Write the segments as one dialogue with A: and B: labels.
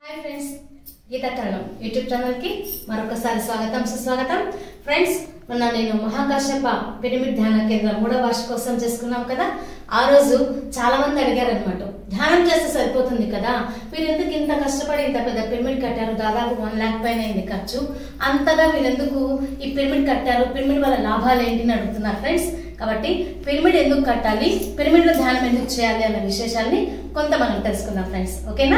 A: hi friends Gita తరుణం YouTube ఛానల్కి మరొకసారి స్వాగతం సుస్వాగతం ఫ్రెండ్స్ మొన్న నేను మహాకాశ్యప పిరమిడ్ ధ్యాన కేంద్రం మూడో వార్షికోత్సవం చేసుకున్నాం కదా ఆ రోజు చాలా మంది అడిగారు అనమాట ధ్యానం చేస్తే సరిపోతుంది కదా మీరు ఎందుకు ఇంత కష్టపడి ఇంత పెద్ద పిరమిడ్ కట్టారు దాదాపు వన్ ల్యాక్ పైన అయింది ఖర్చు అంతగా మీరు ఎందుకు ఈ పిరమిడ్ కట్టారు పిరమిడ్ వల్ల లాభాలు ఏంటి అని అడుగుతున్నారు ఫ్రెండ్స్ కాబట్టి పిరమిడ్ ఎందుకు కట్టాలి పిరమిడ్ లో ధ్యానం ఎందుకు చేయాలి అన్న విశేషాన్ని కొంత మనం తెలుసుకుందాం ఫ్రెండ్స్ ఓకేనా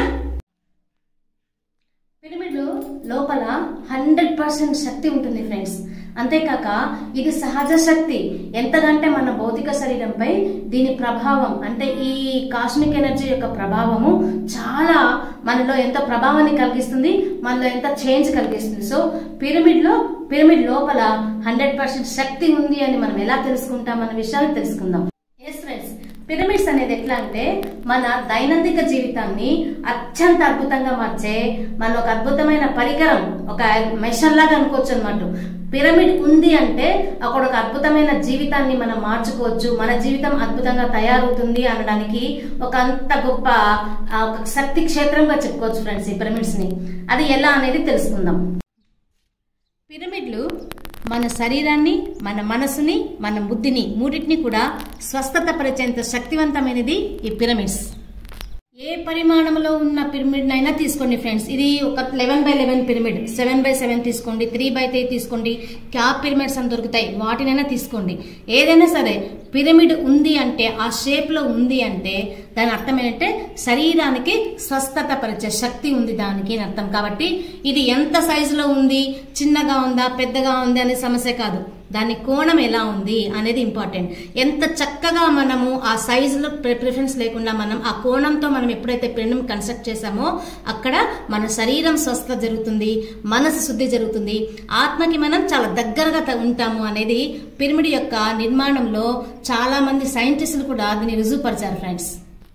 A: పిరమిడ్ లోపల హండ్రెడ్ పర్సెంట్ శక్తి ఉంటుంది ఫ్రెండ్స్ అంతేకాక ఇది సహజ శక్తి ఎంతకంటే మన భౌతిక శరీరంపై దీని ప్రభావం అంటే ఈ కాస్మిక్ ఎనర్జీ యొక్క ప్రభావము చాలా మనలో ఎంత ప్రభావాన్ని కలిగిస్తుంది మనలో ఎంత చేంజ్ కలిగిస్తుంది సో పిరమిడ్ లో పిరమిడ్ లోపల హండ్రెడ్ పర్సెంట్ శక్తి ఉంది అని మనం ఎలా తెలుసుకుంటాం అన్న విషయాన్ని తెలుసుకుందాం ఎస్ ఫ్రెండ్స్ పిరమిడ్స్ అనేది ఎట్లా అంటే మన దైనందిక జీవితాన్ని అత్యంత అద్భుతంగా మార్చే మన ఒక అద్భుతమైన పరికరం ఒక మెషిన్ లాగా అనుకోవచ్చు అనమాట పిరమిడ్ ఉంది అంటే అక్కడ ఒక అద్భుతమైన జీవితాన్ని మనం మార్చుకోవచ్చు మన జీవితం అద్భుతంగా తయారవుతుంది అనడానికి ఒక అంత గొప్ప ఆ, ఒక శక్తి క్షేత్రంగా చెప్పుకోవచ్చు ఫ్రెండ్స్ ఈ పిరమిడ్స్ ని అది ఎలా అనేది తెలుసుకుందాం పిరమిడ్లు మన శరీరాన్ని మన మనసుని మన బుద్ధిని మూడింటిని కూడా స్వస్థత పరిచేంత శక్తివంతమైనది ఈ పిరమిడ్స్ ఏ పరిమాణంలో ఉన్న పిరమిడ్ అయినా తీసుకోండి ఫ్రెండ్స్ ఇది ఒక eleven by eleven pyramid seven by seven తీసుకోండి త్రీ బై త్రీ తీసుకోండి క్యాప్ పిరమిడ్స్ అని దొరుకుతాయి వాటినైనా తీసుకోండి ఏదైనా సరే పిరమిడ్ ఉంది అంటే ఆ షేప్ లో ఉంది అంటే దాని అర్థం ఏంటంటే శరీరానికి స్వస్థత పరిచే శక్తి ఉంది దానికి అని అర్థం కాబట్టి ఇది ఎంత సైజులో ఉంది చిన్నగా ఉందా పెద్దగా ఉంది అనే సమస్య కాదు దాని కోణం ఎలా ఉంది అనేది ఇంపార్టెంట్ ఎంత చక్కగా మనము ఆ సైజులో ప్రిఫరెన్స్ లేకుండా మనం ఆ కోణంతో మనం ఎప్పుడైతే పెన్ను కన్స్ట్రక్ట్ చేసామో అక్కడ మన శరీరం స్వస్థత జరుగుతుంది మనసు శుద్ధి జరుగుతుంది ఆత్మకి మనం చాలా దగ్గరగా త- ఉంటాము అనేది పిరమిడ్ యొక్క నిర్మాణంలో చాలా మంది సైంటిస్టులు కూడా దీన్ని రుజువుపరిచారు ఫ్రెండ్స్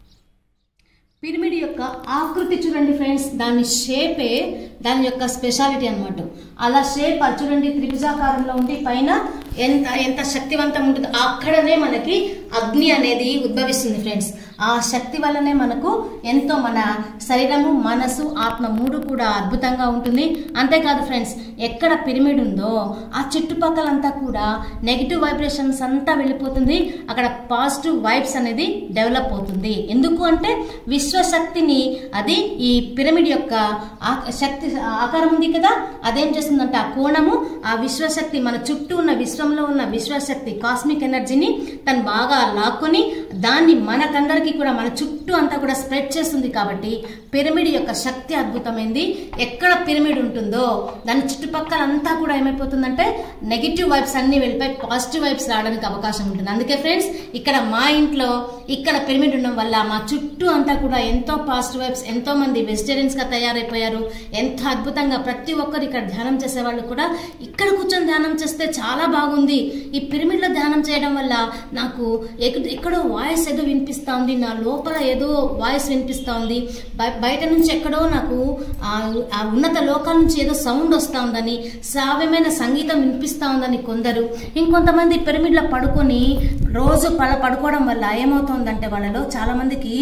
A: పిరమిడ్ యొక్క ఆకృతి చూడండి ఫ్రెండ్స్ దాని షేపే దాని యొక్క స్పెషాలిటీ అన్నమాట అలా షేప్ అది చూడండి త్రిభుజాకారంలో ఉండి పైన ఎంత ఎంత శక్తివంతం ఉంటుందో అక్కడనే మనకి అగ్ని అనేది ఉద్భవిస్తుంది ఫ్రెండ్స్ ఆ శక్తి వల్లనే మనకు ఎంతో మన శరీరము మనసు ఆత్మ మూడు కూడా అద్భుతంగా ఉంటుంది అంతేకాదు ఫ్రెండ్స్ ఎక్కడ పిరమిడ్ ఉందో ఆ చుట్టుపక్కలంతా కూడా నెగిటివ్ వైబ్రేషన్స్ అంతా వెళ్ళిపోతుంది అక్కడ పాజిటివ్ వైబ్స్ అనేది డెవలప్ అవుతుంది ఎందుకు అంటే విశ్వశక్తిని అది ఈ పిరమిడ్ యొక్క ఆ- శక్తి ఆకారం ఉంది కదా అదేం చేస్తుందంటే ఆ కోణము ఆ విశ్వశక్తి మన చుట్టూ ఉన్న విశ్వంలో ఉన్న విశ్వశక్తి కాస్మిక్ ఎనర్జీని తను బాగా లాక్కొని దాన్ని మనకందరికీ కూడా మన చుట్టూ అంతా కూడా స్ప్రెడ్ చేస్తుంది కాబట్టి పిరమిడ్ యొక్క శక్తి అద్భుతమైంది ఎక్కడ పిరమిడ్ ఉంటుందో దాని చుట్టుపక్కల అంతా కూడా ఏమైపోతుందంటే నెగిటివ్ వైబ్స్ అన్ని వెళ్ళిపోయి పాజిటివ్ వైబ్స్ రావడానికి అవకాశం ఉంటుంది అందుకే ఫ్రెండ్స్ ఇక్కడ మా ఇంట్లో ఇక్కడ పిరమిడ్ ఉండడం వల్ల మా చుట్టూ అంతా కూడా ఎంతో పాజిటివ్ వైబ్స్ ఎంతో మంది వెజిటేరియన్స్ గా తయారైపోయారు ఎంతో అద్భుతంగా ప్రతి ఒక్కరు ఇక్కడ ధ్యానం చేసే వాళ్ళు కూడా ఇక్కడ కూర్చొని ధ్యానం చేస్తే చాలా బాగుంది ఈ పిరమిడ్ లో ధ్యానం చేయడం వల్ల నాకు ఎక్కడ- ఎక్కడో వాయిస్ ఏదో వినిపిస్తా ఉంది నా లోపల ఏదో వాయిస్ వినిపిస్తా ఉంది బయ- బయట నుంచి ఎక్కడో నాకు ఆ ఆ ఉన్నత లోకాల నుంచి ఏదో సౌండ్ వస్తా ఉందని శ్రావ్యమైన సంగీతం వినిపిస్తా ఉందని కొందరు ఇంకొంతమంది పిరమిడ్ లో పడుకొని రోజు పడ పడుకోవడం వల్ల ఏమవుతుందంటే వాళ్ళలో చాలా మందికి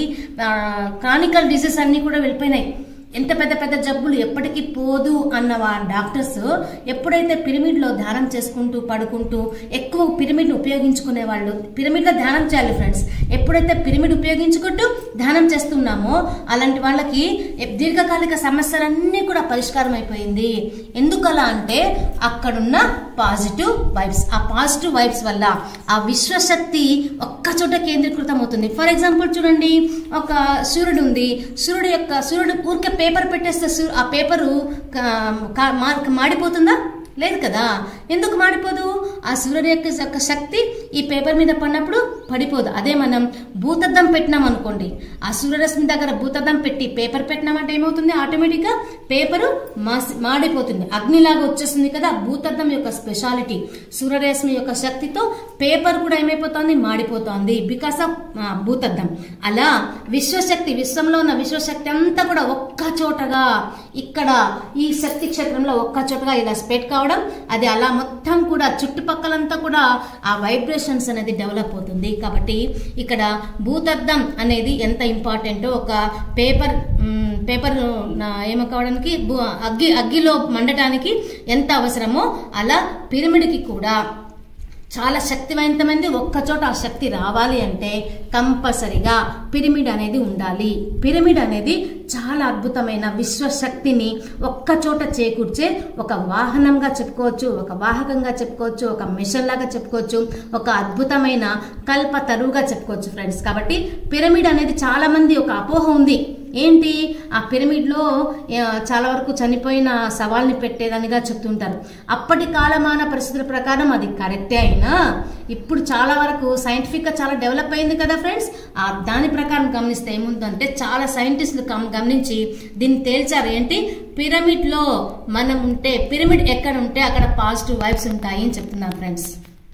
A: క్రానికల్ డిసీజ్ అన్ని కూడా వెళ్ళిపోయినాయి ఎంత పెద్ద పెద్ద జబ్బులు ఎప్పటికీ పోదు అన్న వా డాక్టర్స్ ఎప్పుడైతే పిరమిడ్ లో ధ్యానం చేసుకుంటూ పడుకుంటూ ఎక్కువ పిరమిడ్ ఉపయోగించుకునే వాళ్ళు పిరమిడ్ లో ధ్యానం చేయాలి ఫ్రెండ్స్ ఎప్పుడైతే పిరమిడ్ ఉపయోగించుకుంటూ ధ్యానం చేస్తున్నామో అలాంటి వాళ్ళకి ఎ- దీర్ఘకాలిక సమస్యలన్నీ కూడా పరిష్కారం అయిపోయింది ఎందుకు అలా అంటే అక్కడున్న పాజిటివ్ వైబ్స్ ఆ పాజిటివ్ వైబ్స్ వల్ల ఆ విశ్వశక్తి ఒక్క చోట కేంద్రీకృతం అవుతుంది ఫర్ ఎగ్జాంపుల్ చూడండి ఒక సూర్యుడు ఉంది సూర్యుడు యొక్క సూర్యుడు ఊరికే పేపర్ పెట్టేస్తే సూ- ఆ పేపరు కా- కా- మా- మాడిపోతుందా లేదు కదా ఎందుకు మాడిపోదు ఆ సూర్యుడు యొక్క యొక్క శక్తి ఈ పేపర్ మీద పడినప్పుడు పడిపోదు అదే మనం భూతద్దం పెట్టినాం అనుకోండి ఆ సూర్యరశ్మి దగ్గర భూతద్దం పెట్టి పేపర్ పెట్టినామంటే ఏమవుతుంది ఆటోమేటిక్గా పేపరు మాసి మాడిపోతుంది అగ్నిలాగా వచ్చేస్తుంది కదా భూతద్దం యొక్క స్పెషాలిటీ సూర్యరశ్మి యొక్క శక్తితో పేపర్ కూడా ఏమైపోతుంది మాడిపోతోంది బికాస్ ఆఫ్ భూతద్దం అలా విశ్వశక్తి విశ్వంలో ఉన్న విశ్వశక్తి అంతా కూడా ఒక్క చోటగా ఇక్కడ ఈ శక్తి క్షేత్రంలో ఒక్క చోటగా ఇలా స్ప్రెడ్ కావడం అది అలా మొత్తం కూడా చుట్టుపక్కల చుట్టుపక్కలంతా కూడా ఆ వైబ్రేషన్స్ అనేది డెవలప్ అవుతుంది కాబట్టి ఇక్కడ భూతద్దం అనేది ఎంత ఇంపార్టెంటో ఒక పేపర్ మ్, పేపర్ ఏమకావడానికి అగ్గి అగ్గిలో మండటానికి ఎంత అవసరమో అలా పిరమిడ్కి కూడా చాలా శక్తివంతమైనది ఒక్కచోట ఆ శక్తి రావాలి అంటే కంపల్సరిగా పిరమిడ్ అనేది ఉండాలి పిరమిడ్ అనేది చాలా అద్భుతమైన విశ్వశక్తిని ఒక్కచోట చేకూర్చే ఒక వాహనంగా చెప్పుకోవచ్చు ఒక వాహకంగా చెప్పుకోవచ్చు ఒక మిషన్ లాగా చెప్పుకోవచ్చు ఒక అద్భుతమైన కల్ప తరువుగా చెప్పుకోవచ్చు ఫ్రెండ్స్ కాబట్టి పిరమిడ్ అనేది చాలా మంది ఒక అపోహ ఉంది ఏంటి ఆ పిరమిడ్లో ఆ, చాలా వరకు చనిపోయిన సవాల్ని పెట్టేదానిగా చెప్తుంటారు అప్పటి కాలమాన పరిస్థితుల ప్రకారం అది కరెక్టే అయినా ఇప్పుడు చాలా వరకు సైంటిఫిక్గా చాలా డెవలప్ అయింది కదా ఫ్రెండ్స్ ఆ దాని ప్రకారం గమనిస్తే ఏముందంటే చాలా సైంటిస్టులు గమ- గమనించి దీన్ని తేల్చారు ఏంటి పిరమిడ్లో మనం ఉంటే పిరమిడ్ ఎక్కడ ఉంటే అక్కడ పాజిటివ్ వైబ్స్ ఉంటాయి అని చెప్తున్నారు ఫ్రెండ్స్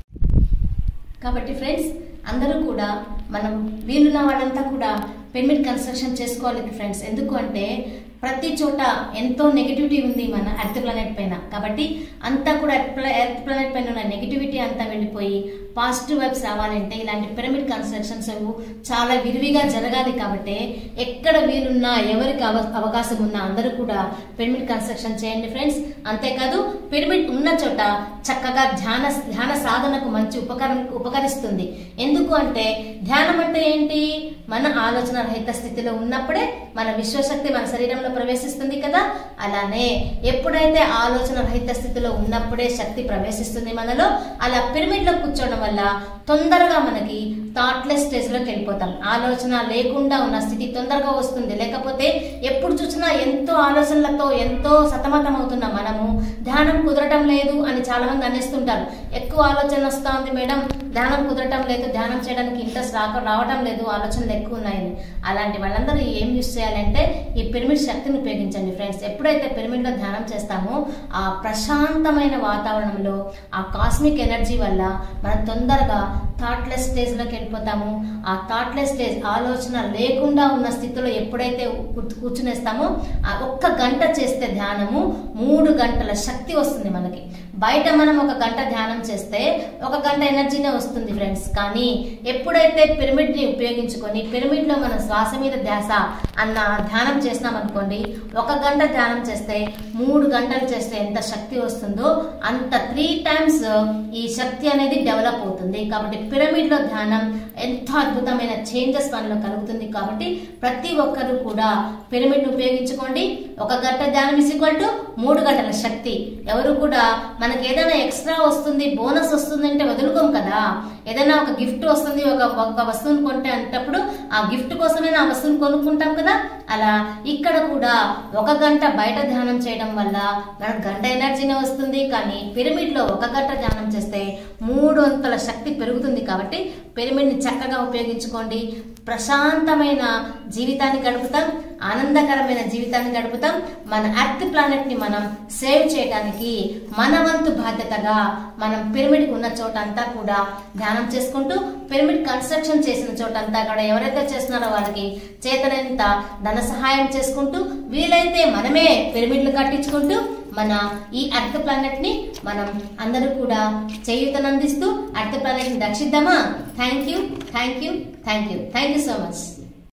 A: కాబట్టి ఫ్రెండ్స్ అందరూ కూడా మనం వీలున్న వాళ్ళంతా కూడా పిరమిడ్ కన్స్ట్రక్షన్ చేసుకోవాలి ఫ్రెండ్స్ ఎందుకు అంటే ప్రతి చోట ఎంతో నెగిటివిటీ ఉంది మన ఎర్త్ ప్లానెట్ పైన కాబట్టి అంతా కూడా ఎర్త్ ప్లానెట్ పైన ఉన్న నెగిటివిటీ అంతా వెళ్ళిపోయి పాజిటివ్ వైబ్స్ రావాలంటే ఇలాంటి పిరమిడ్ కన్స్ట్రక్షన్స్ చాలా విరివిగా జరగాలి కాబట్టి ఎక్కడ వీలున్నా ఎవరికి అవ అవకాశం ఉన్నా అందరూ కూడా పిరమిడ్ కన్స్ట్రక్షన్ చేయండి ఫ్రెండ్స్ అంతేకాదు పిరమిడ్ ఉన్న చోట చక్కగా ధ్యాన ధ్యాన సాధనకు మంచి ఉపకరం ఉపకరిస్తుంది ఎందుకు అంటే ధ్యానం అంటే ఏంటి మన ఆలోచన రహిత స్థితిలో ఉన్నప్పుడే మన విశ్వశక్తి మన శరీరంలో ప్రవేశిస్తుంది కదా అలానే ఎప్పుడైతే ఆలోచన రహిత స్థితిలో ఉన్నప్పుడే శక్తి ప్రవేశిస్తుంది మనలో అలా పిరమిడ్ లో కూర్చోవడం వల్ల తొందరగా మనకి థాట్లెస్ స్టేజ్ లోకి వెళ్ళిపోతాం ఆలోచన లేకుండా ఉన్న స్థితి తొందరగా వస్తుంది లేకపోతే ఎప్పుడు చూసినా ఎంతో ఆలోచనలతో ఎంతో సతమతం అవుతున్న మనము ధ్యానం కుదరటం లేదు అని చాలా మంది అనేస్తుంటారు ఎక్కువ ఆలోచన వస్తా ఉంది మేడం ధ్యానం కుదరటం లేదు ధ్యానం చేయడానికి ఇంట్రెస్ట్ రాక రావటం లేదు ఆలోచనలు ఎక్కువ ఉన్నాయని అలాంటి వాళ్ళందరూ ఏం యూస్ చేయాలంటే ఈ పిరమిడ్ శక్తిని ఉపయోగించండి ఫ్రెండ్స్ ఎప్పుడైతే పిరమిడ్ లో ధ్యానం చేస్తామో ఆ ప్రశాంతమైన వాతావరణంలో ఆ కాస్మిక్ ఎనర్జీ వల్ల మనం తొందరగా థాట్లెస్ స్టేజ్ లోకి వెళ్ళిపోతాము ఆ థాట్లెస్ స్టేజ్ ఆలోచన లేకుండా ఉన్న స్థితిలో ఎప్పుడైతే కూర్చు- కూర్చునేస్తామో ఆ ఒక్క గంట చేస్తే ధ్యానము మూడు గంటల శక్తి వస్తుంది మనకి బయట మనం ఒక గంట ధ్యానం చేస్తే ఒక గంట ఎనర్జీనే వస్తుంది ఫ్రెండ్స్ కానీ ఎప్పుడైతే పిరమిడ్ ని ఉపయోగించుకొని పిరమిడ్ లో మన శ్వాస మీద ధ్యాస అన్న ధ్యానం చేసినాం అనుకోండి ఒక గంట ధ్యానం చేస్తే మూడు గంటలు చేస్తే ఎంత శక్తి వస్తుందో అంత త్రీ టైమ్స్ ఈ శక్తి అనేది డెవలప్ అవుతుంది కాబట్టి పిరమిడ్ లో ధ్యానం ఎంతో అద్భుతమైన చేంజెస్ మనలో కలుగుతుంది కాబట్టి ప్రతి ఒక్కరూ కూడా పిరమిడ్ ను ఉపయోగించుకోండి ఒక గంట ధ్యానం ఇస్ ఈక్వల్ టు మూడు గంటల శక్తి ఎవరు కూడా మనకి ఏదైనా ఎక్స్ట్రా వస్తుంది బోనస్ వస్తుంది అంటే వదులుకోం కదా ఏదైనా ఒక గిఫ్ట్ వస్తుంది ఒక ఒక వస్తువుని కొంటే అంటప్పుడు ఆ గిఫ్ట్ కోసమే ఆ వస్తువుని కొనుక్కుంటాం కదా అలా ఇక్కడ కూడా ఒక గంట బయట ధ్యానం చేయడం వల్ల మనకు గంట ఎనర్జీనే వస్తుంది కానీ పిరమిడ్ లో ఒక గంట ధ్యానం చేస్తే మూడు అంతల శక్తి పెరుగుతుంది కాబట్టి పిరమిడ్ ని చక్కగా ఉపయోగించుకోండి ప్రశాంతమైన జీవితాన్ని గడుపుతాం ఆనందకరమైన జీవితాన్ని గడుపుతాం మన ఎర్త్ ప్లానెట్ ని మనం సేవ్ చేయడానికి మన వంతు బాధ్యతగా మనం పిరమిడ్ ఉన్న చోట అంతా కూడా ధ్యానం చేసుకుంటూ పిరమిడ్ కన్స్ట్రక్షన్ చేసిన చోట అంతా కూడా ఎవరైతే చేస్తున్నారో వాళ్ళకి చేతనంత ధన సహాయం చేసుకుంటూ వీలైతే మనమే పిరమిడ్లు కట్టించుకుంటూ మన ఈ అర్త్ ప్లానెట్ ని మనం అందరూ కూడా చేయూతనందిస్తూ అర్త్ ప్లానెట్ ని రక్షిద్దామా thank you thank you thank you thank you so much